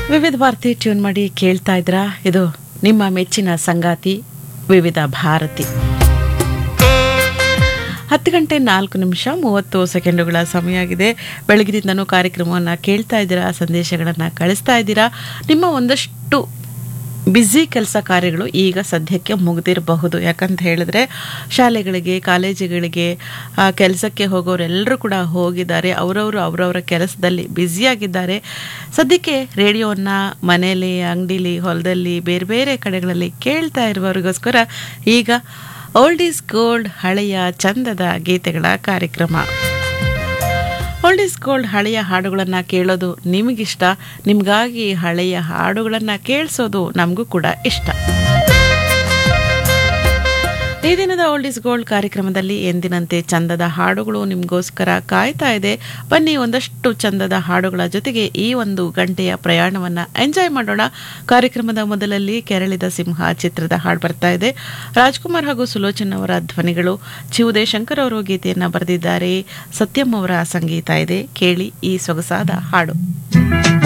ವಿವಿಧ ಭಾರತಿ ಟ್ಯೂನ್ ಮಾಡಿ ಕೇಳ್ತಾ ಇದ್ರಾ ಇದು ನಿಮ್ಮ ಮೆಚ್ಚಿನ ಸಂಗಾತಿ ವಿವಿಧ ಭಾರತಿ ಹತ್ತು ಗಂಟೆ ನಾಲ್ಕು ನಿಮಿಷ ಮೂವತ್ತು ಸೆಕೆಂಡುಗಳ ಸಮಯ ಆಗಿದೆ ಬೆಳಗಿನಿಂದನೂ ಕಾರ್ಯಕ್ರಮವನ್ನು ಕೇಳ್ತಾ ಇದ್ದೀರಾ ಸಂದೇಶಗಳನ್ನು ಕಳಿಸ್ತಾ ಇದ್ದೀರಾ ನಿಮ್ಮ ಒಂದಷ್ಟು ಬ್ಯುಸಿ ಕೆಲಸ ಕಾರ್ಯಗಳು ಈಗ ಸದ್ಯಕ್ಕೆ ಮುಗಿದಿರಬಹುದು ಯಾಕಂತ ಹೇಳಿದ್ರೆ ಶಾಲೆಗಳಿಗೆ ಕಾಲೇಜುಗಳಿಗೆ ಆ, ಕೆಲಸಕ್ಕೆ ಹೋಗೋರೆಲ್ಲರೂ ಕೂಡ ಹೋಗಿದ್ದಾರೆ ಅವರವರು ಅವರವರ ಕೆಲಸದಲ್ಲಿ ಬ್ಯುಸಿಯಾಗಿದ್ದಾರೆ ಸದ್ಯಕ್ಕೆ ರೇಡಿಯೋವನ್ನು ಮನೆಯಲ್ಲಿ ಅಂಗಡಿಲಿ ಹೊಲದಲ್ಲಿ ಬೇರೆ ಬೇರೆ ಕಡೆಗಳಲ್ಲಿ ಕೇಳ್ತಾ ಇರುವವರಿಗೋಸ್ಕರ ಈಗ ಓಲ್ಡ್ ಈಸ್ ಗೋಲ್ಡ್ ಹಳೆಯ ಚಂದದ ಗೀತೆಗಳ ಕಾರ್ಯಕ್ರಮ ಓಲ್ಡ್ ಈಸ್ ಗೋಲ್ಡ್ ಹಳೆಯ ಹಾಡುಗಳನ್ನು ಕೇಳೋದು ನಿಮಗಿಷ್ಟ ನಿಮಗಾಗಿ ಹಳೆಯ ಹಾಡುಗಳನ್ನು ಕೇಳಿಸೋದು ನಮಗೂ ಕೂಡ ಇಷ್ಟ ಈ ದಿನದ ಓಲ್ಡ್ ಈಸ್ ಗೋಲ್ಡ್ ಕಾರ್ಯಕ್ರಮದಲ್ಲಿ ಎಂದಿನಂತೆ ಚಂದದ ಹಾಡುಗಳು ನಿಮಗೋಸ್ಕರ ಕಾಯ್ತಾ ಇದೆ ಬನ್ನಿ ಒಂದಷ್ಟು ಚಂದದ ಹಾಡುಗಳ ಜೊತೆಗೆ ಈ ಒಂದು ಗಂಟೆಯ ಪ್ರಯಾಣವನ್ನು ಎಂಜಾಯ್ ಮಾಡೋಣ ಕಾರ್ಯಕ್ರಮದ ಮೊದಲಲ್ಲಿ ಕೆರಳಿದ ಸಿಂಹ ಚಿತ್ರದ ಹಾಡು ಬರ್ತಾ ಇದೆ ರಾಜ್ಕುಮಾರ್ ಹಾಗೂ ಸುಲೋಚನ್ ಅವರ ಧ್ವನಿಗಳು ಚಿವುದೇ ಶಂಕರ್ ಅವರು ಗೀತೆಯನ್ನು ಬರೆದಿದ್ದಾರೆ ಸತ್ಯಂ ಅವರ ಸಂಗೀತ ಇದೆ ಕೇಳಿ ಈ ಸೊಗಸಾದ ಹಾಡು